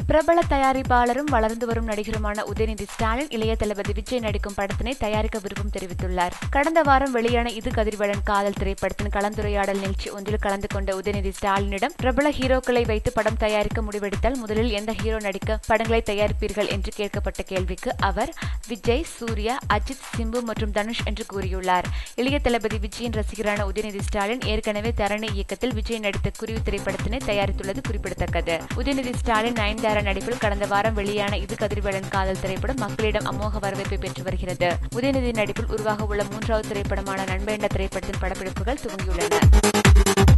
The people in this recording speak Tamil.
பிரபல தயாரிப்பாளரும் வளர்ந்து வரும் நடிகருமான உதயநிதி ஸ்டாலின் இளைய தளபதி விஜய் நடிக்கும் படத்தினை தயாரிக்க விருப்பம் தெரிவித்துள்ளார் கடந்த வாரம் வெளியான இது கதிர்வேலன் காதல் திரைப்படத்தின் கலந்துரையாடல் நிகழ்ச்சி ஒன்றில் கலந்து கொண்ட உதயநிதி ஸ்டாலினிடம் பிரபல ஹீரோக்களை வைத்து படம் தயாரிக்க முடிவெடுத்தால் முதலில் எந்த ஹீரோ நடிக்க படங்களை தயாரிப்பீர்கள் என்று கேட்கப்பட்ட கேள்விக்கு அவர் விஜய் சூர்யா அஜித் சிம்பு மற்றும் தனுஷ் என்று கூறியுள்ளார் இளைய தளபதி விஜயின் ரசிகரான உதயநிதி ஸ்டாலின் ஏற்கனவே தரணி இயக்கத்தில் விஜய் நடித்த குருவி திரைப்படத்தினை தயாரித்துள்ளது குறிப்பிடத்தக்கது உதயநிதி ஸ்டாலின் நயன்தாரா நடிப்பில் கடந்த வாரம் வெளியான இது கதிர்வேலன் காதல் திரைப்படம் மக்களிடம் அமோக வரவேற்பை பெற்று வருகிறது உதயநிதி நடிப்பில் உருவாக உள்ள மூன்றாவது திரைப்படமான நண்பேண்ட திரைப்படத்தின் படப்பிடிப்புகள் துவங்கியுள்ளன